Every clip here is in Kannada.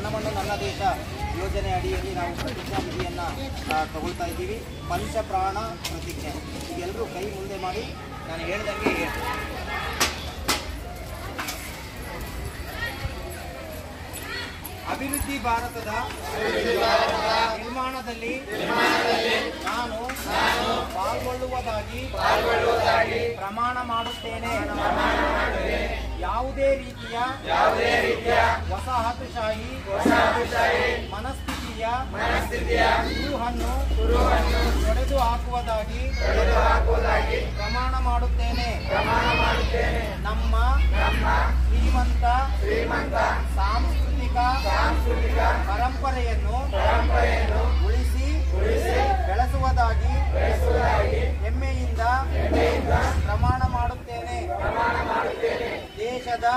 ಮಣ್ಣು ನನ್ನ ದೇಶ ಯೋಜನೆ ಅಡಿಯಲ್ಲಿ ನಾವು ಪ್ರತಿಜ್ಞಾ ವಿಧಿಯನ್ನು ತಗೊಳ್ತಾ ಇದ್ದೀವಿ ಪಂಚಪ್ರಾಣ ಪ್ರತಿಜ್ಞೆ ಈಗ ಎಲ್ಲರೂ ಕೈ ಮುಂದೆ ಮಾಡಿ ನಾನು ಹೇಳ್ದಂಗೆ ಹೇಳಿ ಅಭಿವೃದ್ಧಿ ಭಾರತದ ನಿರ್ಮಾಣದಲ್ಲಿ ನಾನು ಪಾಲ್ಗೊಳ್ಳುವುದಾಗಿ ಪ್ರಮಾಣ ಮಾಡುತ್ತೇನೆ ಯಾವುದೇ ರೀತಿಯ ವಸಾಹತುಶಾಹಿ ಮನಸ್ಥಿತಿಯ ಕುರುಹನ್ನು ತೊಡೆದು ಹಾಕುವುದಾಗಿ ಪ್ರಮಾಣ ಮಾಡುತ್ತೇನೆ ನಮ್ಮ ಶ್ರೀಮಂತ ಸಾಂಸ್ಕೃತಿಕ ಪರಂಪರೆಯನ್ನು ಉಳಿಸಿ ಬೆಳೆಸುವುದಾಗಿ ಹೆಮ್ಮೆಯಿಂದ ಪ್ರಮಾಣ ಮಾಡುತ್ತೇನೆ ದೇಶದ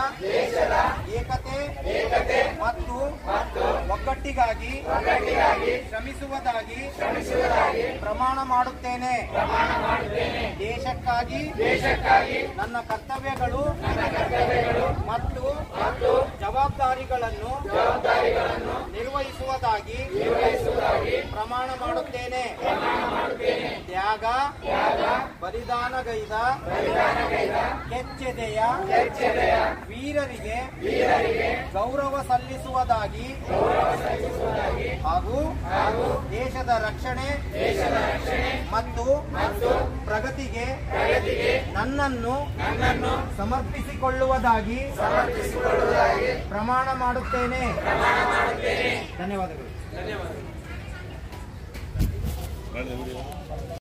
ಏಕತೆ ಮತ್ತು ಒಗ್ಗಟ್ಟಿಗಾಗಿ ಶ್ರಮಿಸುವುದಾಗಿ ಪ್ರಮಾಣ ಮಾಡುತ್ತೇನೆ ದೇಶಕ್ಕಾಗಿ ನನ್ನ ಕರ್ತವ್ಯಗಳು ಮತ್ತು ಜವಾಬ್ದಾರಿಗಳನ್ನು ನಿರ್ವಹಿಸುವುದಾಗಿ ಪ್ರಮಾಣ ಮಾಡುತ್ತೇನೆ ತ್ಯಾಗ ಬಲಿದಾನಗೈದ ಕೆಚ್ಚೆದೆಯ ವೀರರಿಗೆ ಗೌರವ ಸಲ್ಲಿಸುವುದಾಗಿ ಹಾಗೂ ದೇಶದ ರಕ್ಷಣೆ ಮತ್ತು ಪ್ರಗತಿಗೆ ನನ್ನನ್ನು ಸಮರ್ಪಿಸಿಕೊಳ್ಳುವುದಾಗಿ ಪ್ರಮಾಣ ಮಾಡುತ್ತೇನೆ ಧನ್ಯವಾದಗಳು